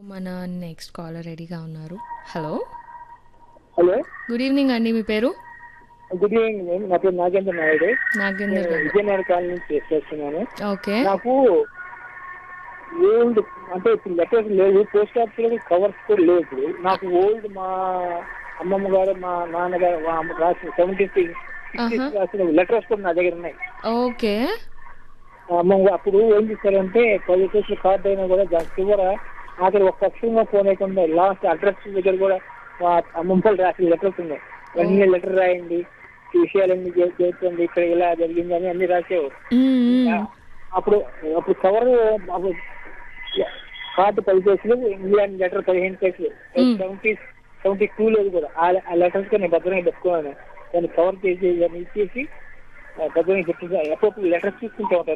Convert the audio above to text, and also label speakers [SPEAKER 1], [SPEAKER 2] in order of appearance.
[SPEAKER 1] మన next caller రెడీగా ఉన్నారు హలో
[SPEAKER 2] హలో
[SPEAKER 1] గుడ్ ఈవినింగ్ అండి మీ పేరు
[SPEAKER 2] గుడ్ ఈవినింగ్ మేడం నా పేరు నాగేంద్ర నాయుడు
[SPEAKER 1] నాగేందర్ గారు
[SPEAKER 2] విజయనగర కాలనీ నుంచి చేస్తున్నాను
[SPEAKER 1] ఓకే
[SPEAKER 2] నాకు ఓల్డ్ అంటే ఇప్పుడు లెటర్స్ లేవు పోస్ట్ ఆఫీస్ లో కవర్స్ కూడా లేవు ఇప్పుడు నాకు ఓల్డ్ మా అమ్మమ్మ గారు మా నాన్నగారు మా అమ్మ రాసిన సెవెంటీ
[SPEAKER 1] ఆహా.
[SPEAKER 2] రాసిన లెటర్స్ కూడా నా దగ్గర ఉన్నాయి
[SPEAKER 1] ఓకే
[SPEAKER 2] మా అమ్మమ్మ గారు అప్పుడు ఏం చేశారంటే పది రూపాయల కార్డు అయినా కూడా దాని చివర ఆఖరి ఒక అక్షరంగా ఫోన్ అయిపోయింది లాస్ట్ అడ్రస్ దగ్గర కూడా మా అమ్మమ్మ వాళ్ళు రాసిన లెటర్స్ ఉన్నాయి అన్ని లెటర్ రాయండి ఈ విషయాలన్నీ చే- చేర్చండి ఇక్కడ ఇలా జరిగిందని అన్ని రాసేవారు
[SPEAKER 1] మ్మ్, మ్మ్.
[SPEAKER 2] అప్పుడు అప్పుడు కవర్ అప్పుడు కార్డు పది కేసులు ఇంగ్లాండ్ లెటర్ పదిహేను కేసులు సెవెంటీ సెవెంటీ టూ లేదు కూడా ఆ- ఆ లెటర్స్ గా నేను భద్రంగా పెట్టుకున్నాను దాన్ని కవర్ చేసి దాన్ని ఇచ్చేసి ఆ, భద్రంగా పెట్టుకున్నాను ఎప్పుడు లెటర్స్ తీసుకుంటూ ఉంటాను